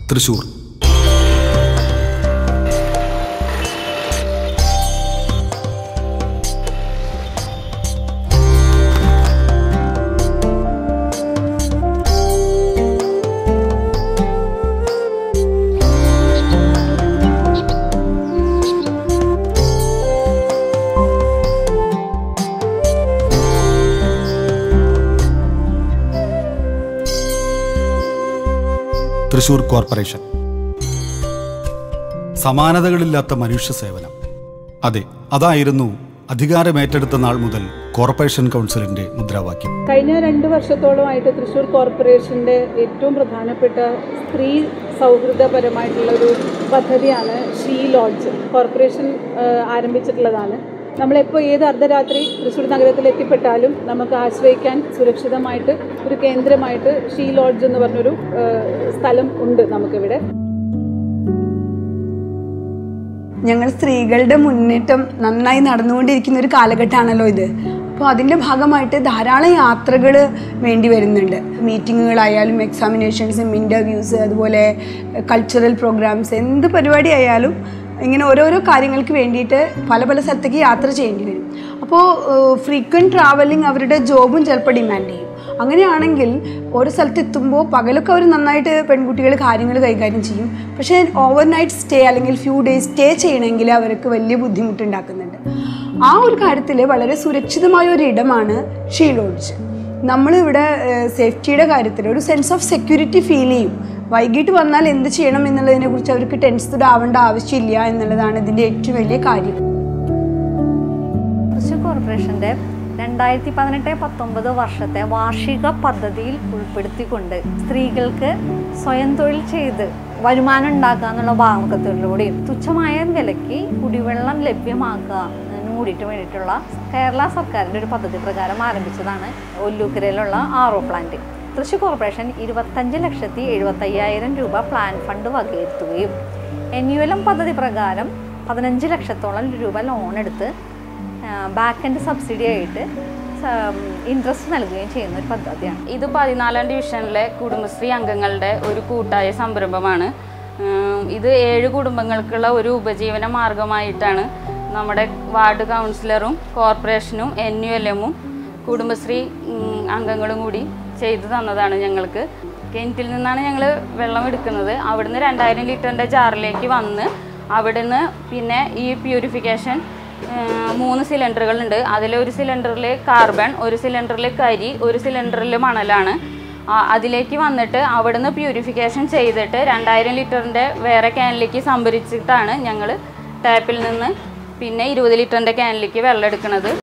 Thrissur Thrissur corporation സമാനതകളില്ലാത്ത മനുഷ്യ സേവനം അതെ അതായിരുന്നു അധികാരമേറ്റെടുത്ത നാൾ മുതൽ കോർപ്പറേഷൻ കൗൺസിലിന്റെ മുദ്രാവാക്യം കഴിഞ്ഞ രണ്ട് വർഷത്തോളമായിട്ട് തൃശ്ശൂർ കോർപ്പറേഷൻ്റെ ഏറ്റവും പ്രധാനപ്പെട്ട സ്ത്രീ സൗഹൃദപരമായിട്ടുള്ള ഒരു പദ്ധതിയാണ് ഷീ ലോഡ്ജ് കോർപ്പറേഷൻ ആ, ആരംഭിച്ചിട്ടുള്ളതാണ് നമ്മളെപ്പോൾ ഏത് അർദ്ധരാത്രി തൃശ്ശൂർ നഗരത്തിൽ എത്തിപ്പെട്ടാലും നമുക്ക് ആശ്രയിക്കാൻ സുരക്ഷിതമായിട്ട് ഒരു കേന്ദ്രമായിട്ട് ഷീ ലോഡ്ജ് എന്ന് പറഞ്ഞൊരു ആ, സ്ഥലം ഉണ്ട് നമുക്കിവിടെ ഞങ്ങൾ സ്ത്രീകളുടെ മുന്നേറ്റം നന്നായി നടന്നുകൊണ്ടിരിക്കുന്ന ഒരു കാലഘട്ടമാണല്ലോ ഇത് അപ്പോൾ അതിൻ്റെ ഭാഗമായിട്ട് ധാരാളം യാത്രകൾ വേണ്ടി വരുന്നുണ്ട് മീറ്റിങ്ങുകളായാലും എക്സാമിനേഷൻസും ഇൻ്റർവ്യൂസ് അതുപോലെ കൾച്ചറൽ പ്രോഗ്രാംസ് എന്ത് പരിപാടി ആയാലും ഇങ്ങനെ ഓരോരോ കാര്യങ്ങൾക്ക് വേണ്ടിയിട്ട് പല പല സ്ഥലത്തേക്ക് യാത്ര ചെയ്യേണ്ടി വരും അപ്പോൾ ഫ്രീക്വൻറ്റ് ട്രാവലിംഗ് അവരുടെ ജോബും ചിലപ്പോൾ ഡിമാൻഡ് ചെയ്യും അങ്ങനെയാണെങ്കിൽ ഓരോ സ്ഥലത്ത് എത്തുമ്പോൾ പകലൊക്കെ അവർ നന്നായിട്ട് പെൺകുട്ടികൾ കാര്യങ്ങൾ കൈകാര്യം ചെയ്യും പക്ഷേ ഓവർ നൈറ്റ് സ്റ്റേ അല്ലെങ്കിൽ ഫ്യൂ ഡേയ്സ് സ്റ്റേ ചെയ്യണമെങ്കിൽ അവർക്ക് വലിയ ബുദ്ധിമുട്ടുണ്ടാക്കുന്നുണ്ട് ആ ഒരു കാര്യത്തിൽ വളരെ സുരക്ഷിതമായ ഒരു ഇടമാണ് ഷീ ലോഡ്ജ് നമ്മളിവിടെ സേഫ്റ്റിയുടെ കാര്യത്തിൽ ഒരു സെൻസ് ഓഫ് സെക്യൂരിറ്റി ഫീൽ ചെയ്യും വൈകിട്ട് വന്നാൽ എന്ത് ചെയ്യണം എന്നുള്ളതിനെ കുറിച്ച് അവർക്ക് ടെൻസ്ഡ് ആവേണ്ട ആവശ്യമില്ല എന്നുള്ളതാണ് ഇതിൻ്റെ ഏറ്റവും വലിയ കാര്യം തൃശ്ശൂർ കോർപ്പറേഷൻ്റെ രണ്ടായിരത്തി പതിനെട്ട് പത്തൊമ്പത് വർഷത്തെ വാർഷിക പദ്ധതിയിൽ ഉൾപ്പെടുത്തിക്കൊണ്ട് സ്ത്രീകൾക്ക് സ്വയം തൊഴിൽ ചെയ്ത് വരുമാനം ഉണ്ടാക്കുക എന്നുള്ള ഭാഗത്തിലൂടെയും തുച്ഛമായ വിലയ്ക്ക് കുടിവെള്ളം ലഭ്യമാക്കുക കൂടിയിട്ട് വേണ്ടിയിട്ടുള്ള കേരള സർക്കാരിൻ്റെ ഒരു പദ്ധതി പ്രകാരം ആരംഭിച്ചതാണ് ഒല്ലൂക്കരയിലുള്ള R O plant Thrissur corporation ഇരുപത്തഞ്ച് ലക്ഷത്തി എഴുപത്തയ്യായിരം രൂപ പ്ലാൻ ഫണ്ട് വകയിരുത്തുകയും എൻ യു എൽ എം പദ്ധതി പ്രകാരം പതിനഞ്ച് ലക്ഷത്തോളം രൂപ ലോൺ എടുത്ത് ബാക്ക് എൻഡ് സബ്സിഡി ആയിട്ട് ഇൻട്രസ്റ്റ് നൽകുകയും ചെയ്യുന്ന ഒരു പദ്ധതിയാണ് ഇത് പതിനാലാം ഡിവിഷനിലെ കുടുംബശ്രീ അംഗങ്ങളുടെ ഒരു കൂട്ടായ സംരംഭമാണ് ഉം, ഇത് ഏഴ് കുടുംബങ്ങൾക്കുള്ള ഒരു ഉപജീവന മാർഗമായിട്ടാണ് നമ്മുടെ വാർഡ് കൗൺസിലറും കോർപ്പറേഷനും എൻ യു എൽ എമ്മും കുടുംബശ്രീ ഉം, അംഗങ്ങളും കൂടി ചെയ്തു തന്നതാണ് ഞങ്ങൾക്ക് കിണറ്റിൽ നിന്നാണ് ഞങ്ങൾ വെള്ളം എടുക്കുന്നത് അവിടുന്ന് രണ്ടായിരം ലിറ്ററിൻ്റെ ജാറിലേക്ക് വന്ന് അവിടുന്ന് പിന്നെ ഈ പ്യൂരിഫിക്കേഷൻ ഏഹ് മൂന്ന് സിലിണ്ടറുകളുണ്ട് അതിൽ ഒരു സിലിണ്ടറിൽ കാർബൺ ഒരു സിലിണ്ടറിൽ കരി ഒരു സിലിണ്ടറിൽ മണലാണ് ആ, അതിലേക്ക് വന്നിട്ട് അവിടുന്ന് പ്യൂരിഫിക്കേഷൻ ചെയ്തിട്ട് രണ്ടായിരം ലിറ്ററിൻ്റെ വേറെ ക്യാനിലേക്ക് സംഭരിച്ചിട്ടാണ് ഞങ്ങൾ ടാപ്പിൽ നിന്ന് പിന്നെ ഇരുപത് ലിറ്ററിൻ്റെ ക്യാനിലേക്ക് വെള്ളം എടുക്കുന്നത്